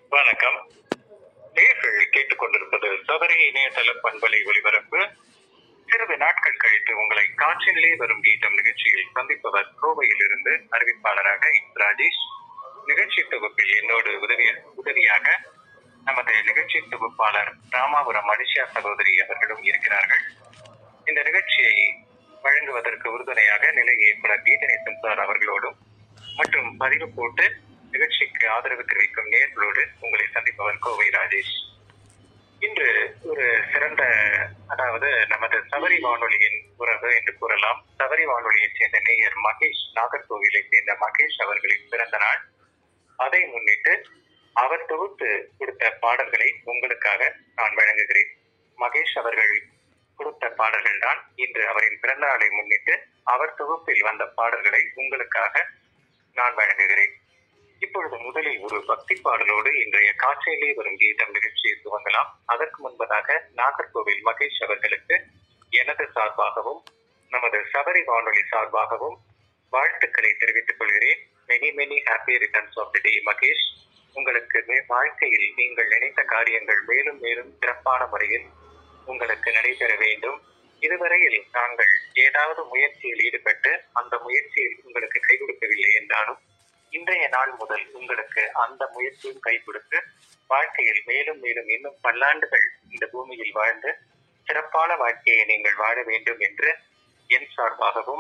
வணக்கம் நேர்கள் கேட்டுக்கொண்டிருப்பது சபரி இணையதள பண்பலை ஒலிபரப்பு சிறிது நாட்கள் கழித்து உங்களை காற்றிலே வரும் கீதம் நிகழ்ச்சியில் சந்திப்பவர் கோவையிலிருந்து அறிவிப்பாளராக இஸ் ராஜேஷ் நிகழ்ச்சி தொகுப்பில் என்னோடு உதவி உதவியாக நமது நிகழ்ச்சி தொகுப்பாளர் ராமாபுரம் மனுஷா சகோதரி அவர்களும் இருக்கிறார்கள் இந்த நிகழ்ச்சியை வழங்குவதற்கு உறுதுணையாக நிலை இயக்குனர் கீதநேசன் சார் அவர்களோடும் மற்றும் பதிவு போட்டு நிகழ்ச்சிக்கு ஆதரவு தெரிவிக்கும் நேர்களோடு உங்களை சந்திப்பவர் கோவை ராஜேஷ் இன்று ஒரு சிறந்த அதாவது நமது சபரி வானொலியின் உறவு என்று கூறலாம் சபரி வானொலியைச் சேர்ந்த நேயர் மகேஷ் நாகர்கோவிலை சேர்ந்த மகேஷ் அவர்களின் பிறந்த நாள் அதை முன்னிட்டு அவர் தொகுத்து கொடுத்த பாடல்களை உங்களுக்காக நான் வழங்குகிறேன் மகேஷ் அவர்கள் கொடுத்த பாடல்கள் தான் இன்று அவரின் பிறந்த நாளை முன்னிட்டு அவர் தொகுப்பில் வந்த பாடல்களை உங்களுக்காக நான் வழங்குகிறேன் இப்பொழுது முதலில் ஒரு பக்தி பாடலோடு இன்றைய காட்சியிலே வரும் கீதம் நிகழ்ச்சியை துவங்கலாம் அதற்கு முன்பதாக நாகர்கோவில் மகேஷ் அவர்களுக்கு எனது சார்பாகவும் நமது சபரி வானொலி சார்பாகவும் வாழ்த்துக்களை தெரிவித்துக் கொள்கிறேன் many many happy returns of the day Mahesh உங்களுக்கு மே- வாழ்க்கையில் நீங்கள் நினைத்த காரியங்கள் மேலும் மேலும் சிறப்பான முறையில் உங்களுக்கு நடைபெற வேண்டும் இதுவரையில் நாங்கள் ஏதாவது முயற்சியில் ஈடுபட்டு அந்த முயற்சியில் உங்களுக்கு கை கொடுக்கவில்லை என்றாலும் இன்றைய நாள் முதல் உங்களுக்கு அந்த முயற்சியும் கை கொடுத்து வாழ்க்கையில் மேலும் மேலும் இன்னும் பல்லாண்டுகள் இந்த பூமியில் வாழ்ந்து சிறப்பான வாழ்க்கையை நீங்கள் வாழ வேண்டும் என்று என் சார்பாகவும்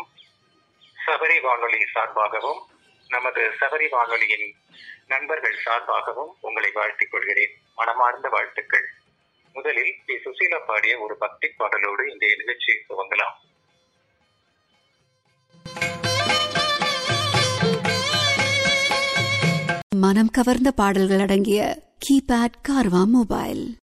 சபரி வானொலி சார்பாகவும் நமது சபரி வானொலியின் நண்பர்கள் சார்பாகவும் உங்களை வாழ்த்திக் கொள்கிறேன் மனமார்ந்த வாழ்த்துக்கள் முதலில் பி சுசீலா பாடிய ஒரு பக்தி பாடலோடு இந்த நிகழ்ச்சியை துவங்கலாம் மனம் கவர்ந்த பாடல்கள் அடங்கிய கீபேட் கார்வா மொபைல்